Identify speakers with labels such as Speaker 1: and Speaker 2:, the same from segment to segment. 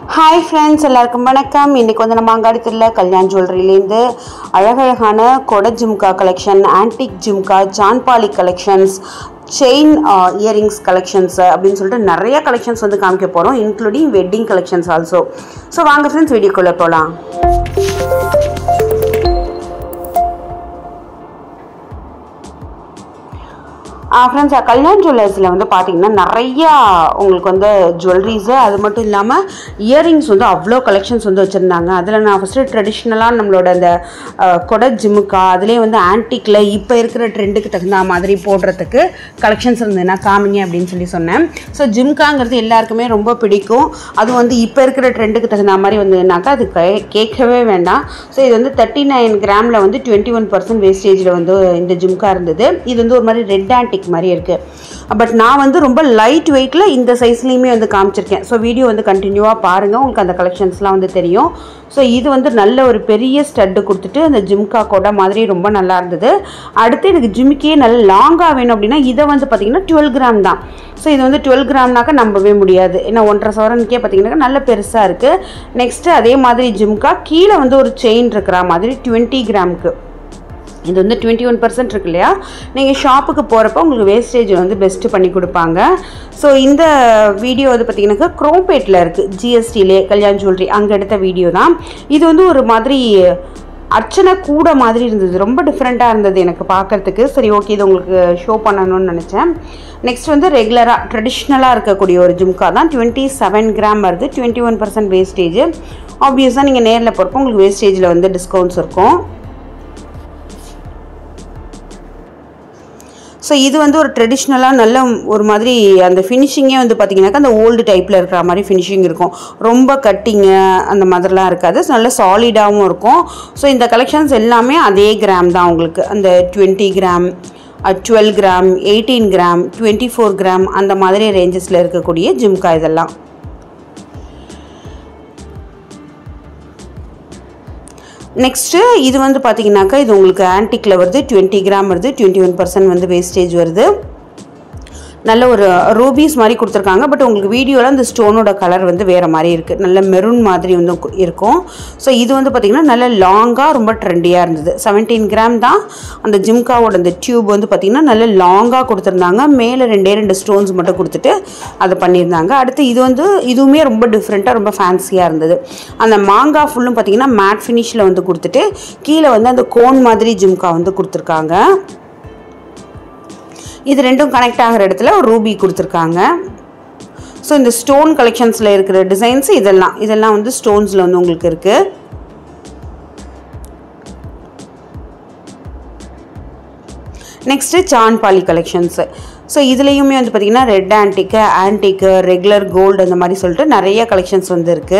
Speaker 1: hi friends எல்லாருக்கும் வணக்கம் இன்றைக்கி வந்து நம்ம அங்காடித்தில் கல்யாண் ஜுவல்லரிலேருந்து அழகழகான கொடை ஜும்கா கலெக்ஷன் ஆன்டிக் ஜும்கா ஜான்பாலி கலெக்ஷன்ஸ் செயின் இயரிங்ஸ் கலெக்ஷன்ஸ் அப்படின்னு சொல்லிட்டு நிறைய கலெக்ஷன்ஸ் வந்து காமிக்க போகிறோம் including wedding collections also so வாங்க ஃப்ரெண்ட்ஸ் வீடியோக்குள்ளே போகலாம் ஃப்ரெண்ட்ஸ் கல்யாண் ஜுவல்லர்ஸில் வந்து பார்த்தீங்கன்னா நிறையா உங்களுக்கு வந்து ஜுவல்லரிஸு அது மட்டும் இல்லாமல் இயரிங்ஸ் வந்து அவ்வளோ கலெக்ஷன்ஸ் வந்து வச்சுருந்தாங்க அதில் நான் ஃபஸ்ட்டு ட்ரெடிஷ்னலாக நம்மளோட அந்த அஹ், கொடை ஜிமுக்கா அதுலேயே வந்து ஆன்டிக்கில் இப்போ இருக்கிற ட்ரெண்டுக்கு தகுந்த மாதிரி போடுறதுக்கு கலெக்ஷன்ஸ் இருந்ததுன்னா காமிங்க அப்படின்னு சொல்லி சொன்னேன் ஸோ ஜிம்காங்கிறது எல்லாருக்குமே ரொம்ப பிடிக்கும் அதுவும் வந்து இப்போ இருக்கிற ட்ரெண்டுக்கு தகுந்த மாதிரி வந்ததுனாக்கா அது கே- கேட்கவே வேண்டாம் ஸோ இது வந்து தேர்ட்டி நைன் கிராமில் வந்து டுவெண்ட்டி ஒன் பர்சன்ட் வேஸ்டேஜில் வந்து இந்த ஜிம்கா இருந்தது இது வந்து ஒரு மாதிரி ரெட் ஆன்டிக் மாதிரி இருக்குது பட் நான் வந்து ரொம்ப லைட் வெயிட்டில் இந்த சைஸ்லேயுமே வந்து காமிச்சிருக்கேன் ஸோ வீடியோ வந்து கண்டினியூவாக பாருங்கள் உங்களுக்கு அந்த கலெக்ஷன்ஸ்லாம் வந்து தெரியும் ஸோ இது வந்து நல்ல ஒரு பெரிய ஸ்டட்டு கொடுத்துட்டு அந்த ஜிம்கா கொடை மாதிரி ரொம்ப நல்லா இருந்தது அடுத்து எனக்கு ஜிமிக்கியே நல்ல லாங்காக வேணும் அப்படின்னா இதை வந்து பார்த்தீங்கன்னா டுவெல் கிராம் தான் ஸோ இது வந்து டுவெல் கிராம்னாக்கா நம்பவே முடியாது ஏன்னா ஒன்றரை சவரனுக்கே பார்த்தீங்கன்னா நல்ல பெருசாக இருக்குது நெக்ஸ்ட்டு அதே மாதிரி ஜிம்கா கீழே வந்து ஒரு செயின் இருக்கிற மாதிரி டுவெண்ட்டி கிராமுக்கு இது வந்து டுவெண்ட்டி ஒன் பர்சன்ட் இருக்கு இல்லையா நீங்கள் ஷாப்புக்கு போகிறப்ப உங்களுக்கு வேஸ்டேஜ் வந்து பெஸ்ட்டு பண்ணி கொடுப்பாங்க ஸோ இந்த வீடியோ வந்து பார்த்தீங்கன்னாக்கா குரோம்பேட்டில் இருக்குது ஜிஎஸ்டிலே கல்யாண் ஜுவல்லரி அங்கே எடுத்த வீடியோ தான் இது வந்து ஒரு மாதிரி அர்ச்சனை கூட மாதிரி இருந்தது ரொம்ப டிஃப்ரெண்ட்டாக இருந்தது எனக்கு பார்க்கறதுக்கு சரி ஓகே இது உங்களுக்கு ஷோ பண்ணணும்னு நினச்சேன் நெக்ஸ்ட் வந்து ரெகுலராக ட்ரெடிஷ்னலாக இருக்கக்கூடிய ஒரு ஜும்கா தான் டுவெண்ட்டி செவன் கிராம் வருது டுவெண்ட்டி ஒன் பர்சன்ட் வேஸ்டேஜ் ஆப்வியஸாக நீங்கள் நேரில் போகிறப்போ உங்களுக்கு வேஸ்டேஜில் வந்து டிஸ்கவுண்ட்ஸ் இருக்கும் ஸோ இது வந்து ஒரு ட்ரெடிஷ்னலாக நல்ல ஒரு மாதிரி அந்த ஃபினிஷிங்கே வந்து பார்த்தீங்கன்னாக்கா அந்த ஓல்டு டைப்பில் இருக்கிற மாதிரி ஃபினிஷிங் இருக்கும் ரொம்ப கட்டிங்கு அந்த மாதிரிலாம் இருக்காது ஸோ நல்ல சாலிடாகவும் இருக்கும் ஸோ இந்த கலெக்ஷன்ஸ் எல்லாமே அதே கிராம் தான் உங்களுக்கு அந்த twenty gram twelve gram eighteen gram twenty four gram அந்த மாதிரி ரேஞ்சஸில் இருக்கக்கூடிய ஜிம்கா இதெல்லாம் நெக்ஸ்ட்டு இது வந்து பார்த்தீங்கன்னாக்கா இது உங்களுக்கு ஆன்டிக்கில் வருது டுவெண்ட்டி கிராம் வருது டுவெண்ட்டி ஒன் பர்சன்ட் வந்து வேஸ்டேஜ் வருது நல்ல ஒரு ரூபீஸ் மாதிரி கொடுத்துருக்காங்க பட் உங்களுக்கு வீடியோவில் அந்த ஸ்டோனோட கலர் வந்து வேறு மாதிரி இருக்குது நல்ல மெரூன் மாதிரி வந்து கு- இருக்கும் ஸோ இது வந்து பார்த்திங்கன்னா நல்ல லாங்காக ரொம்ப ட்ரெண்டியாக இருந்தது 17 கிராம் தான் அந்த ஜிம்காவோட அந்த டியூப் வந்து பார்த்திங்கன்னா நல்ல லாங்காக கொடுத்துருந்தாங்க மேலே ரெண்டே ரெண்டு ஸ்டோன்ஸ் மட்டும் கொடுத்துட்டு அதை பண்ணியிருந்தாங்க அடுத்து இது வந்து இதுவுமே ரொம்ப டிஃப்ரெண்ட்டாக ரொம்ப ஃபேன்சியாக இருந்தது அந்த மாங்காய் ஃபுல்லும் பார்த்திங்கன்னா மேட் ஃபினிஷில் வந்து கொடுத்துட்டு கீழே வந்து அந்த கோன் மாதிரி ஜிம்கா வந்து கொடுத்துருக்காங்க இது ரெண்டும் கனெக்ட் ஆகிற இடத்துல ஒரு ரூபி கொடுத்துருக்காங்க ஸோ இந்த ஸ்டோன் கலெக்ஷன்ஸில் இருக்கிற டிசைன்ஸ் இதெல்லாம் இதெல்லாம் வந்து ஸ்டோன்ஸில் வந்து உங்களுக்கு இருக்குது நெக்ஸ்ட்டு சான்பாலி கலெக்ஷன்ஸு ஸோ இதுலேயுமே வந்து பார்த்திங்கன்னா red antique antique regular gold அந்த மாதிரி சொல்லிட்டு நிறைய கலெக்ஷன்ஸ் வந்து இருக்குது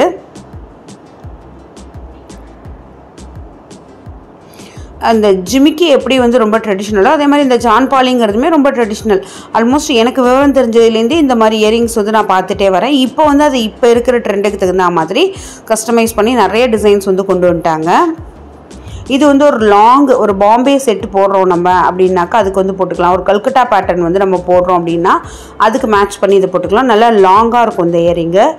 Speaker 1: அந்த ஜிமிக்கி எப்படி வந்து ரொம்ப ட்ரெடிஷ்னலோ அதே மாதிரி இந்த ஜான் பாலிங்கிறதுமே ரொம்ப ட்ரெடிஷ்னல் ஆல்மோஸ்ட் எனக்கு விவரம் தெரிஞ்சதுலேருந்து இந்த மாதிரி இயரிங்ஸ் வந்து நான் பார்த்துட்டே வரேன் இப்போ வந்து அது இப்போ இருக்கிற ட்ரெண்டுக்கு தகுந்த மாதிரி கஸ்டமைஸ் பண்ணி நிறைய டிசைன்ஸ் வந்து கொண்டு வந்துட்டாங்க இது வந்து ஒரு லாங் ஒரு பாம்பே செட் போடுறோம் நம்ம அப்படின்னாக்கா அதுக்கு வந்து போட்டுக்கலாம் ஒரு கல்கட்டா பேட்டர்ன் வந்து நம்ம போடுறோம் அப்படின்னா அதுக்கு மேட்ச் பண்ணி இதை போட்டுக்கலாம் நல்லா லாங்காக இருக்கும் இந்த இயரிங்கு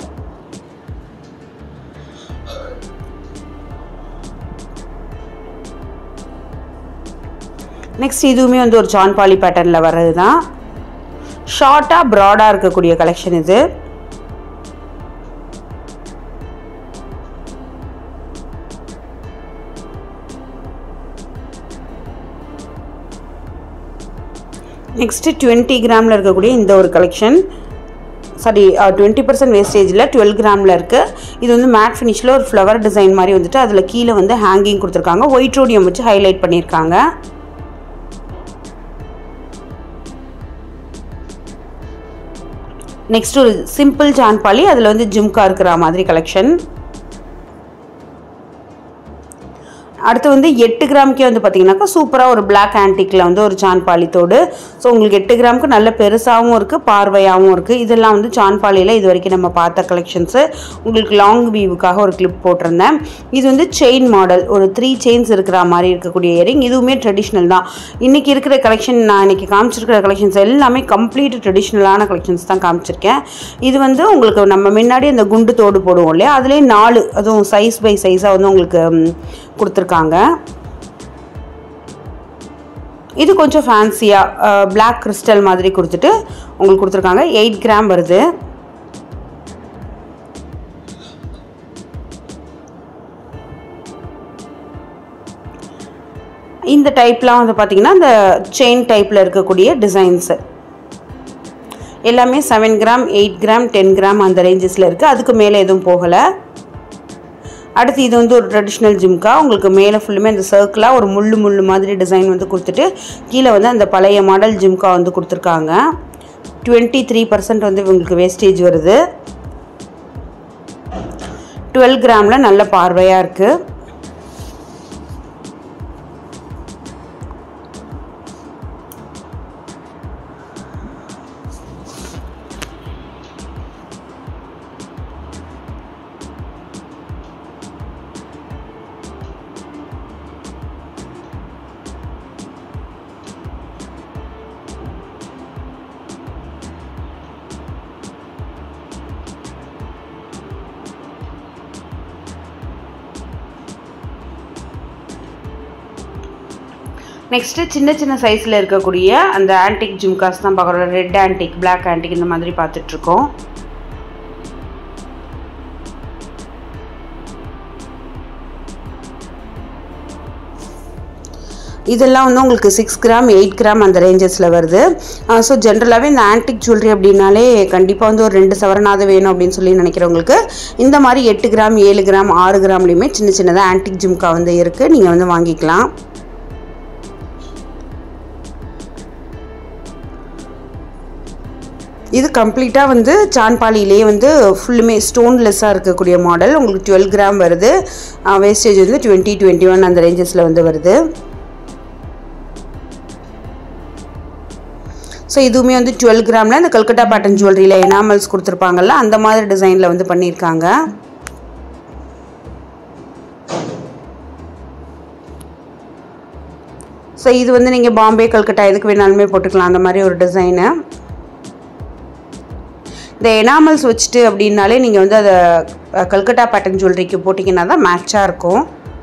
Speaker 1: நெக்ஸ்ட் இதுவுமே வந்து ஒரு ஜான் பாலி பேட்டர்னில் வர்றது தான் ஷார்ட்டாக ப்ராடாக இருக்கக்கூடிய கலெக்ஷன் இது நெக்ஸ்ட்டு டுவெண்ட்டி கிராமில் இருக்கக்கூடிய இந்த ஒரு கலெக்ஷன் சாரி டுவெண்ட்டி பர்சன்ட் வேஸ்டேஜில் டுவெல் கிராமில் இருக்குது இது வந்து மேட் ஃபினிஷில் ஒரு ஃப்ளவர் டிசைன் மாதிரி வந்துட்டு அதில் கீழே வந்து ஹேங்கிங் கொடுத்துருக்காங்க ஒயிட் ரோடியம் வச்சு ஹைலைட் பண்ணியிருக்காங்க நெக்ஸ்ட் ஒரு சிம்பிள் ஜான்பாலி அதில் வந்து ஜிம்கா இருக்கிற மாதிரி கலெக்ஷன் அடுத்து வந்து எட்டு கிராமுக்கே வந்து பார்த்தீங்கன்னாக்கா சூப்பராக ஒரு பிளாக் ஆன்டிக்கில் வந்து ஒரு சான்பாலி தோடு ஸோ உங்களுக்கு எட்டு கிராமுக்கு நல்ல பெருசாகவும் இருக்குது பார்வையாகவும் இருக்குது இதெல்லாம் வந்து சான்பாலியில் இது வரைக்கும் நம்ம பார்த்த கலெக்ஷன்ஸு உங்களுக்கு லாங் வீவுக்காக ஒரு கிளிப் போட்டிருந்தேன் இது வந்து செயின் மாடல் ஒரு த்ரீ செயின்ஸ் இருக்கிற மாதிரி இருக்கக்கூடிய இயரிங் இதுவுமே ட்ரெடிஷ்னல் தான் இன்றைக்கி இருக்கிற கலெக்ஷன் நான் இன்றைக்கி காமிச்சிருக்கிற கலெக்ஷன்ஸ் எல்லாமே கம்ப்ளீட் ட்ரெடிஷ்னலான கலெக்ஷன்ஸ் தான் காமிச்சிருக்கேன் இது வந்து உங்களுக்கு நம்ம முன்னாடி அந்த குண்டு தோடு போடுவோம் இல்லையா அதுலேயே நாலு அதுவும் சைஸ் பை சைஸாக வந்து உங்களுக்கு ம், கொடுத்துருக்காங்க இது கொஞ்சம் ஃபேன்சியாக பிளாக் கிறிஸ்டல் மாதிரி கொடுத்துட்டு உங்களுக்கு கொடுத்துருக்காங்க எயிட் கிராம் வருது இந்த டைப்லாம் வந்து பார்த்திங்கன்னா இந்த செயின் டைப்பில் இருக்கக்கூடிய டிசைன்ஸு எல்லாமே seven gram eight gram ten gram அந்த ரேஞ்சஸில் இருக்குது அதுக்கு மேலே எதுவும் போகலை அடுத்து இது வந்து ஒரு ட்ரெடிஷ்னல் ஜிம்கா உங்களுக்கு மேலே ஃபுல்லுமே அந்த சர்க்கிளாக ஒரு முள்ளு முள்ளு மாதிரி டிசைன் வந்து கொடுத்துட்டு கீழே வந்து அந்த பழைய மாடல் ஜிம்கா வந்து கொடுத்துருக்காங்க டுவெண்ட்டி த்ரீ பர்சன்ட் வந்து உங்களுக்கு வேஸ்டேஜ் வருது டுவெல் கிராமில் நல்ல பார்வையாக இருக்குது நெக்ஸ்ட்டு சின்ன சின்ன சைஸில் இருக்கக்கூடிய அந்த ஆன்டிக் ஜிம்காஸ் தான் பார்க்குறோம் ரெட் ஆன்டிக் பிளாக் ஆன்டிக் இந்த மாதிரி பார்த்துட்ருக்கோம் இதெல்லாம் வந்து உங்களுக்கு சிக்ஸ் கிராம் எயிட் கிராம் அந்த ரேஞ்சஸில் வருது ஸோ ஜென்ரலாகவே இந்த ஆன்டிக் ஜுவல்லரி அப்படின்னாலே கண்டிப்பாக வந்து ஒரு ரெண்டு சவரனாவது வேணும் அப்படின்னு சொல்லி நினைக்கிறவங்களுக்கு இந்த மாதிரி எட்டு கிராம் ஏழு கிராம் ஆறு கிராம்லேயுமே சின்ன சின்னதாக ஆன்டிக் ஜிம்கா வந்து இருக்குது நீங்கள் வந்து வாங்கிக்கலாம் இது கம்ப்ளீட்டாக வந்து சான்பாலிலே வந்து ஃபுல்லுமே ஸ்டோன்லெஸ்ஸாக இருக்கக்கூடிய மாடல் உங்களுக்கு டுவெல் கிராம் வருது வேஸ்டேஜ் வந்து டுவெண்ட்டி டுவெண்ட்டி ஒன் அந்த ரேஞ்சஸில் வந்து வருது ஸோ இதுவுமே வந்து டுவெல் கிராமில் இந்த கல்கட்டா பேட்டர்ன் ஜுவல்லரியில் எனாமல்ஸ் கொடுத்துருப்பாங்கல்ல அந்த மாதிரி டிசைனில் வந்து பண்ணியிருக்காங்க ஸோ இது வந்து நீங்கள் பாம்பே கல்கட்டா எதுக்கு வேணாலுமே போட்டுக்கலாம் அந்த மாதிரி ஒரு டிசைனு இந்த எனாமல்ஸ் வச்சுட்டு அப்படின்னாலே நீங்கள் வந்து அதை அஹ், கல்கட்டா பேட்டர்ன் ஜுவல்லரிக்கு போட்டிங்கன்னா தான் மேட்சாக இருக்கும்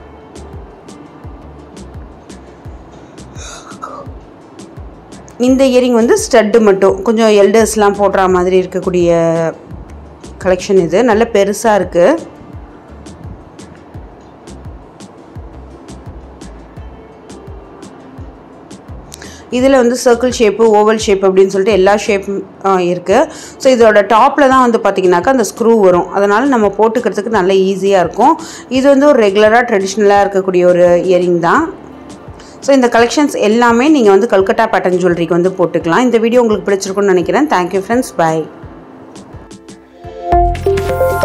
Speaker 1: இந்த இயரிங் வந்து ஸ்டட்டு மட்டும் கொஞ்சம் எல்டர்ஸ்லாம் போடுற மாதிரி இருக்கக்கூடிய கலெக்ஷன் இது நல்ல பெருசாக இருக்குது இதில் வந்து சர்க்கிள் ஷேப்பு ஓவல் ஷேப் அப்படின்னு சொல்லிட்டு எல்லா ஷேப்பும் இருக்குது ஸோ இதோட டாப்பில் தான் வந்து பார்த்திங்கனாக்கா அந்த ஸ்க்ரூ வரும் அதனால் நம்ம போட்டுக்கிறதுக்கு நல்ல ஈஸியாக இருக்கும் இது வந்து ஒரு ரெகுலராக ட்ரெடிஷ்னலாக இருக்கக்கூடிய ஒரு இயரிங் தான் ஸோ இந்த கலெக்ஷன்ஸ் எல்லாமே நீங்கள் வந்து கல்கட்டா பேட்டர்ன் ஜுவல்லரிக்கு வந்து போட்டுக்கலாம் இந்த வீடியோ உங்களுக்கு பிடிச்சிருக்குன்னு நினைக்கிறேன் தேங்க்யூ ஃப்ரெண்ட்ஸ் பை